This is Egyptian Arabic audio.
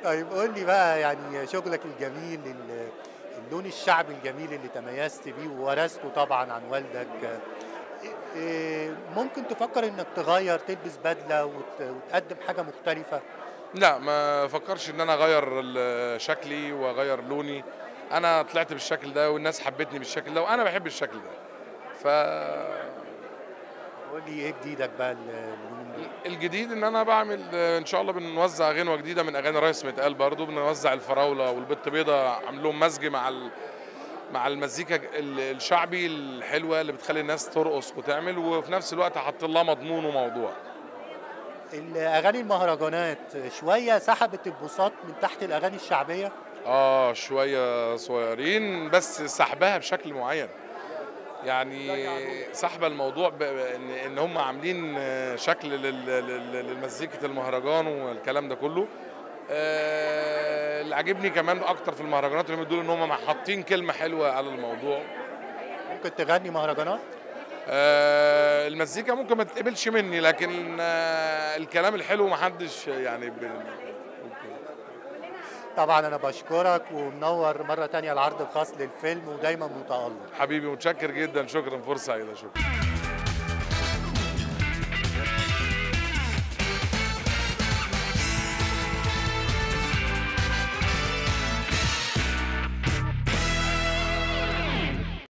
طيب قول لي بقى يعني شغلك الجميل ال- اللون الشعبي الجميل اللي تميزت بيه وورثته طبعا عن والدك إيه- إيه، ممكن تفكر انك تغير تلبس بدله وت- وتقدم حاجه مختلفه لا ما فكرش ان انا اغير ال- شكلي واغير لوني انا طلعت بالشكل ده والناس حبتني بالشكل ده وانا بحب الشكل ده ف قول لي ايه جديدك بقى ال- اليومين دول الجديد ان انا بعمل ان شاء الله بنوزع غنوه جديده من اغاني ريس متقال برضو بنوزع الفراوله والبت بيضه عامل لهم مزج مع ال... مع المزيكا ال- الشعبي الحلوه اللي بتخلي الناس ترقص وتعمل وفي نفس الوقت حاطين لها مضمون وموضوع الاغاني المهرجانات شويه سحبت البساط من تحت الاغاني الشعبيه اه شويه صغيرين بس سحبها بشكل معين يعني سحب الموضوع ب... ب- ان ان هم عاملين آه، شكل لل... لل... للمزيكة المهرجان والكلام ده كله آه، اللي عاجبني كمان اكتر في المهرجانات اللي دول ان هم حاطين كلمه حلوه على الموضوع ممكن تغني مهرجانات آه، المزيكا ممكن ما تتقبلش مني لكن آه، الكلام الحلو محدش يعني ب... طبعا انا بشكرك ومنور مره تانية العرض الخاص للفيلم ودايما متالق حبيبي متشكر جدا شكرا فرصه سعيده شكرا